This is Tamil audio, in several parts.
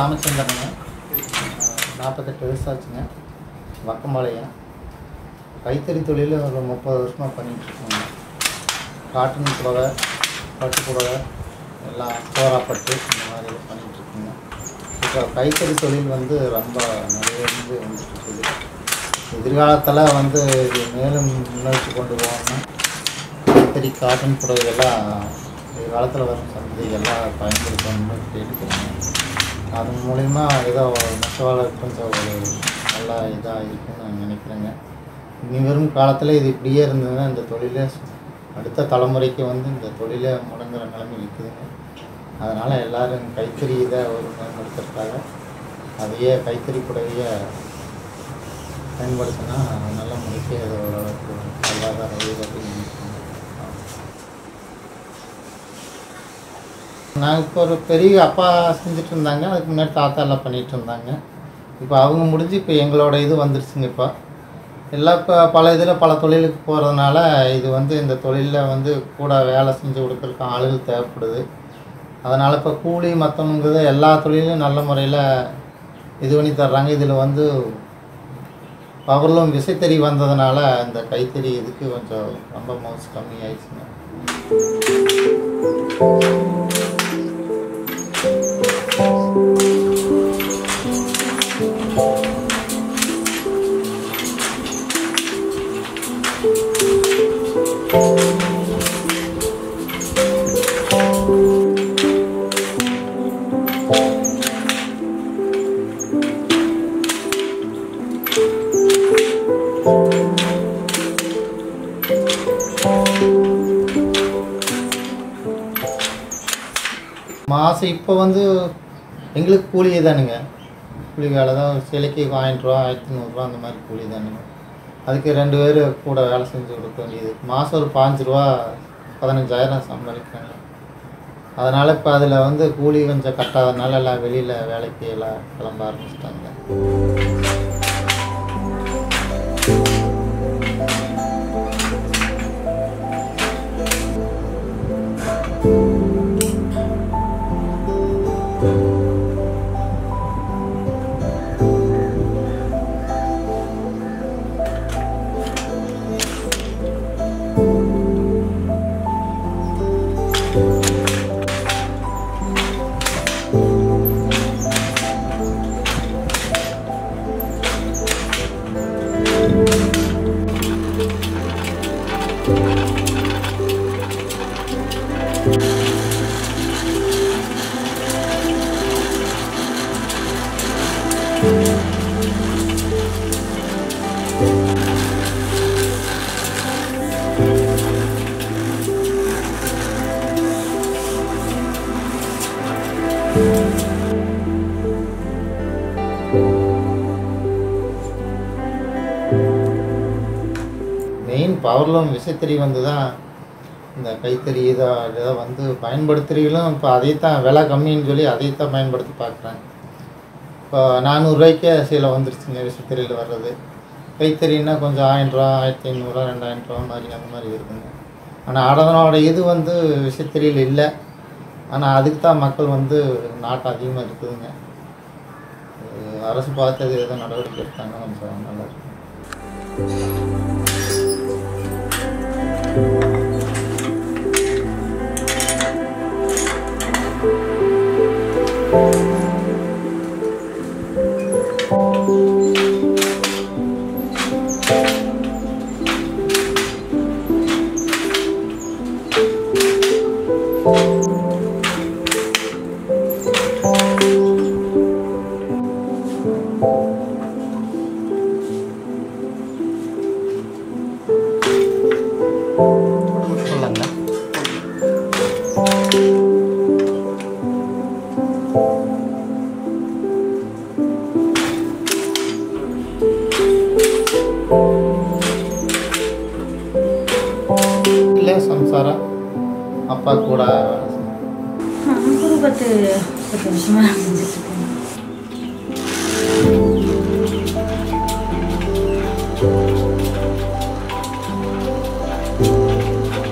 ராமச்சந்திரனுங்க நாற்பத்தெட்டு வயசு ஆச்சுங்க வக்கம்பாளையம் கைத்தறி தொழில் ஒரு முப்பது வருஷமாக பண்ணிகிட்ருக்கோங்க காட்டன் புடவை பட்டு புடவை எல்லாம் சோறாப்பட்டு இந்த மாதிரி பண்ணிகிட்ருக்கோங்க இப்போ கைத்தறி தொழில் வந்து ரொம்ப நிறைய வந்து வந்துட்டு இருக்குது எதிர்காலத்தில் வந்து இது மேலும் முன்னோக்கி கொண்டு போகணும்னா கைத்தறி காட்டன் புடவைகள்லாம் எதிர்காலத்தில் வரும் சந்தைகள்லாம் பயன்படுத்தணும்னு கேட்டுக்கிறேங்க அதன் மூலிமா ஏதோ நெசவாளர் கொஞ்சம் ஒரு நல்ல இதாக இருக்குன்னு நான் நினைக்கிறேங்க இனி வரும் காலத்தில் இது இப்படியே இருந்ததுன்னா இந்த தொழிலே அடுத்த தலைமுறைக்கு வந்து இந்த தொழிலே முடங்குற நிலைமை இருக்குதுங்க அதனால் எல்லோரும் கைத்தறி இதை ஒரு மேம்படுத்துறதுக்காக அதையே கைத்தறி புடவையை பயன்படுத்தினா நல்ல முறைக்கு அது ஓரளவுக்கு பொருளாதார உயர்வு நாங்கள் இப்போ ஒரு பெரிய அப்பா செஞ்சுட்டு இருந்தாங்க அதுக்கு முன்னாடி தாத்தா எல்லாம் பண்ணிகிட்டு இருந்தாங்க இப்போ அவங்க முடிஞ்சு இப்போ எங்களோட இது வந்துருச்சுங்க இப்போ எல்லாம் இப்போ பல இதில் பல தொழிலுக்கு போகிறதுனால இது வந்து இந்த தொழிலில் வந்து கூட வேலை செஞ்சு கொடுக்குறதுக்கு ஆளுகள் தேவைப்படுது அதனால் இப்போ கூலி மற்றவங்கிறது எல்லா தொழிலும் நல்ல முறையில் இது பண்ணி தர்றாங்க இதில் வந்து பவர்லூம் விசைத்தறி வந்ததுனால இந்த கைத்தறி இதுக்கு கொஞ்சம் ரொம்ப மவுஸ் கம்மி ஆயிடுச்சுங்க மாதம் இப்போ வந்து எங்களுக்கு கூலி தானுங்க கூலி வேலை தான் ஒரு சிலைக்கு ஆயிரம் ரூபா ஆயிரத்தி நூறுரூவா அந்த மாதிரி கூலி தானுங்க அதுக்கு ரெண்டு பேர் கூட வேலை செஞ்சு கொடுக்க வேண்டியது மாதம் ஒரு பாஞ்சு ரூபா பதினஞ்சாயிரம் சம்பாதிக்கிறாங்க அதனால் இப்போ அதில் வந்து கூலி கொஞ்சம் கட்டாதனால எல்லாம் வெளியில் வேலைக்கு எல்லாம் கிளம்ப ஆரம்பிச்சிட்டாங்க மெயின் பவர்லூம் விசைத்தறி வந்து தான் இந்த கைத்தறி இதை இதை வந்து பயன்படுத்துறீங்களும் இப்போ அதை தான் விலை கம்மின்னு சொல்லி அதை தான் பயன்படுத்தி பார்க்குறேன் இப்போ நானூறுரூவாய்க்கே சீலை வந்துருச்சுங்க விசைத்தறியில் வர்றது கைத்தறின்னா கொஞ்சம் ஆயிரம் ரூபா ஆயிரத்தி ஐநூறுரூவா ரெண்டாயிரம் ரூபா மாதிரி அந்த மாதிரி இருக்குங்க ஆனால் அதனோட இது வந்து விசைத்தறியில் இல்லை ஆனால் அதுக்கு தான் மக்கள் வந்து நாட்டம் அதிகமாக இருக்குதுங்க அது அரசு பார்த்து அது எதோ நடவடிக்கை எடுத்தாங்கன்னா கொஞ்சம் நல்லா இருக்கும் சொல்லுங்க இல்லை சம்சாரா அப்பா கூட வேலை செஞ்சேன். நான் ஒரு பத்து பத்து வருஷமா செஞ்சுட்டு இருக்கேன்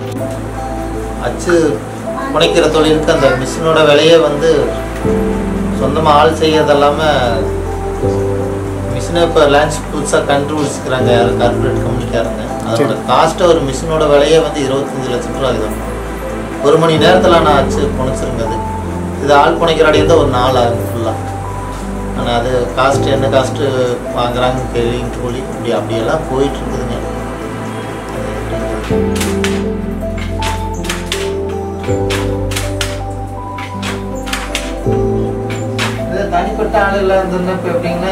அச்சு புனைக்கிற தொழிலுக்கு அந்த மிஷினோட விலையே வந்து சொந்தமாக ஆள் செய்யறது இல்லாமல் மிஷினை இப்போ லான்ச் புதுசாக கண்டுபிடிச்சிக்கிறாங்க யாரும் கார்பரேட் கம்பெனிக்காரங்க அதோட காஸ்ட்டு ஒரு மிஷினோட விலையே வந்து இருபத்தஞ்சி லட்சம் ரூபா ஆகுது ஒரு மணி நேரத்தில் நான் ஆச்சு புனைச்சிருங்க அது இது ஆள் புனைக்கிற அடி இருந்தால் ஒரு நாள் ஆகும் ஃபுல்லாக ஆனால் அது காஸ்ட்டு என்ன காஸ்ட்டு வாங்குறாங்க கேள்வி கூலி இப்படி அப்படியெல்லாம் போயிட்டு இருக்குதுங்க அது இது தனிப்பட்ட ஆளுகள் இருந்ததுன்னா இப்போ எப்படிங்கன்னா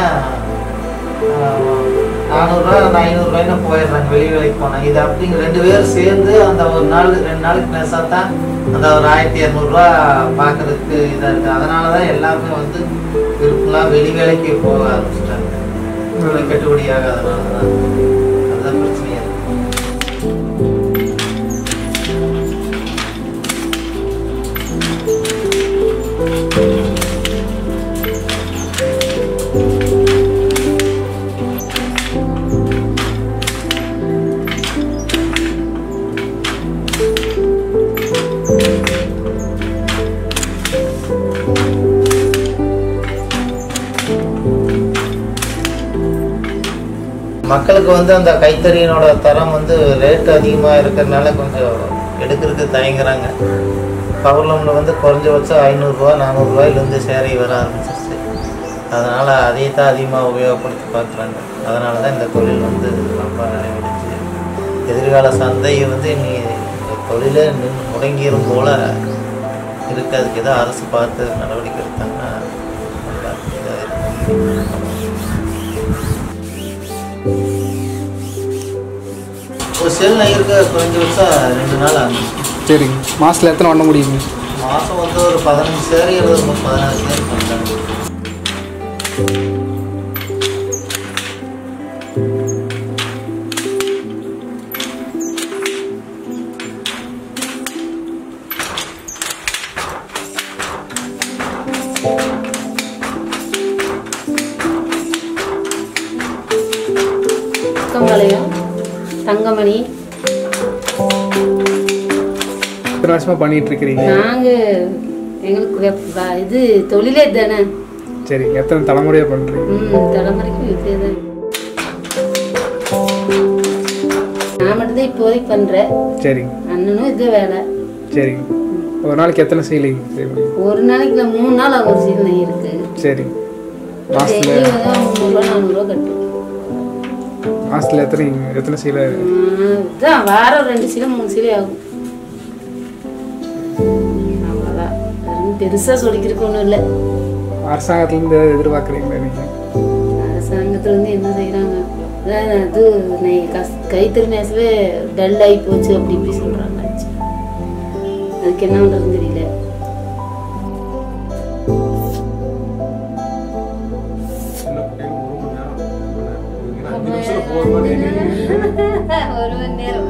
நானூறுரூவா ஐநூறுரூவாய்னு போயிடுறாங்க வெளி வேலைக்கு போனாங்க இது அப்படிங்க ரெண்டு பேரும் சேர்ந்து அந்த ஒரு நாள் ரெண்டு நாளுக்கு நெசா தான் அந்த ஒரு ஆயிரத்தி இரநூறுவா பார்க்கறதுக்கு இதாக இருக்குது அதனால தான் எல்லாருமே வந்து விருப்பம்லாம் வெளி வேலைக்கு போக ஆரம்பிச்சிட்டாங்க வேலை கட்டுப்படி ஆகாதனால தான் அதுதான் பிரச்சனையாக இருக்குது மக்களுக்கு வந்து அந்த கைத்தறியினோட தரம் வந்து ரேட் அதிகமாக இருக்கிறதுனால கொஞ்சம் எடுக்கிறதுக்கு தயங்குறாங்க பவர்லூமில் வந்து குறைஞ்சபட்சம் ஐநூறுரூவா நானூறுரூவாயிலேருந்து சேரை வர ஆரம்பிச்சிருச்சு அதனால் அதையே தான் அதிகமாக உபயோகப்படுத்தி பார்க்குறாங்க அதனால தான் இந்த தொழில் வந்து ரொம்ப நிலைவிடுச்சு எதிர்கால சந்தை வந்து நீ இந்த தொழிலே நின்று முடங்கிரும் போல் இருக்கு அதுக்கு ஏதோ அரசு பார்த்து நடவடிக்கை எடுத்தாங்கன்னா நல்லா இதாக இருக்கும் ஒரு செல் நெய்யருக்கு குறைஞ்சபட்சம் ரெண்டு நாள் ஆகும் சரிங்க மாதத்தில் எத்தனை பண்ண முடியுங்க மாதம் வந்து ஒரு பதினஞ்சு சேரி அல்லது ஒரு பதினாறு சேரி பண்ணுறாங்க பக்கம்பாளையம் தங்கமணி எத்தனை வருஷமாக பண்ணிட்டு இருக்கிறீங்க நாங்கள் எங்களுக்கு வெப்- வ- இது தொழிலே தானே சரி எத்தனை தலைமுறையாக பண்ணுறீங்க ம் தலைமுறைக்கும் இதே தான் நான் மட்டும்தான் இப்போதைக்கு பண்ணுறேன் சரிங்க அண்ணனும் இதே வேலை சரிங்க ஒரு நாளைக்கு எத்தனை சீலிங் செய்ய முடியும் ஒரு நாளைக்கு இல்லை மூணு நாள் ஆகும் ஒரு சீல் நெய் இருக்கு சரிங்க மாதத்தில் டெய்லி வந்து முந்நூறுரூவா நானூறுரூவா கட்டு மாதத்தில் எத்தனை எத்தனை சீலை ம், இதான் வாரம் ரெண்டு சீலை மூணு சீலை ஆகும் அவ்வளோதான் பெருசாக சொல்லிக்கிறதுக்கு ஒன்றும் இல்லை அரசாங்கத்துலேருந்து எதிர்பார்க்குறீங்களா நீங்கள் அரசாங்கத்துலேருந்து என்ன செய்கிறாங்க அதான் அது நெய் கஸ் கைத்தறி நெசவே டல் ஆகி போச்சு அப்படி இப்படி சொல்கிறாங்க அதுக்கு என்ன பண்ணுறதுன்னு தெரியல ஒரு மணி நேரம்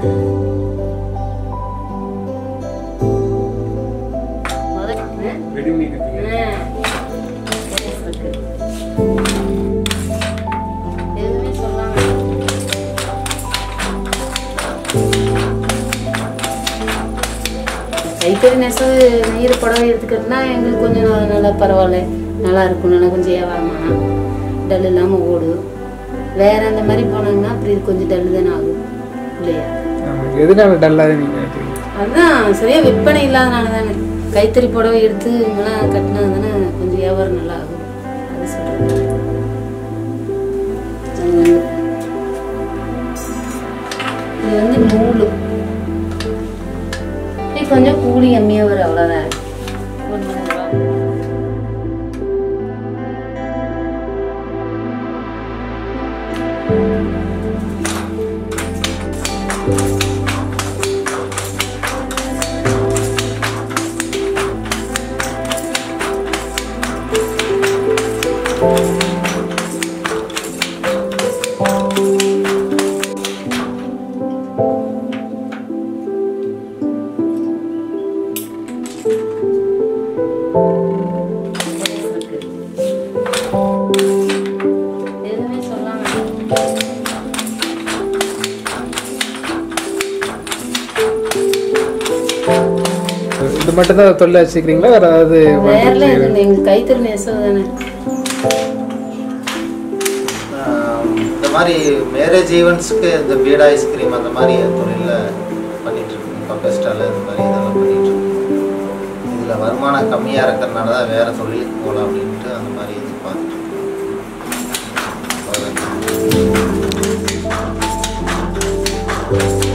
எதுவுமே சொல்லாம கைத்தறி நெசவு நெய்கிற புடவை எடுத்துக்கிறதுனா எங்களுக்கு கொஞ்சம் நல்லா- நல்லா பரவாயில்ல நல்லா இருக்கும் நல்லா கொஞ்சம் வியாபாரமான டல் இல்லாமல் ஓடும் வேற அந்த மாதிரி போனாங்கன்னா அப்படி கொஞ்சம் டல் தானே ஆகும் இல்லையா ஆமாம் எதனால டல்லாக நீங்கள் நினைக்கிறீங்க அதுதான் சரியா விற்பனை இல்லாதனால தானே கைத்தறி புடவை எடுத்து இவங்கெல்லாம் கட்டினா தானே கொஞ்சம் வியாபாரம் நல்லா ஆகும் அது சொல்கிறேன் அது வந்து இது வந்து நூல் இது கொஞ்சம் கூலி கம்மியாக வரும் அவ்வளோதான் ஒரு நூறுரூவா இருக்கு. எதுவுமே சொல்லாம இது மட்டும் தான் தொழில் வச்சுக்கிறீங்களா வேற ஏதாவது வேறெல்லாம் எதுவும் இல்லை எங்களுக்கு கைத்தறி நெசவு தானே ஆஹ் இந்த மாதிரி மேரேஜ் ஈவெண்ட்ஸ்க்கு இந்த பீட் ஐஸ்கிரீம் அந்த மாதிரி தொழிலில் பண்ணிட்டு இருக்கோம் பப்பர் ஸ்டால் இந்த மாதிரி இதெல்லாம் பண்ணிட்டு இருக்கோம் இதில் வருமானம் கம்மியாக இருக்கிறனால தான் வேற தொழிலுக்கு போகலாம் அப்படின்ட்டு அந்த மாதிரி இது பார்த்துட்டு இருக்கோம். அவ்வளவுதான்.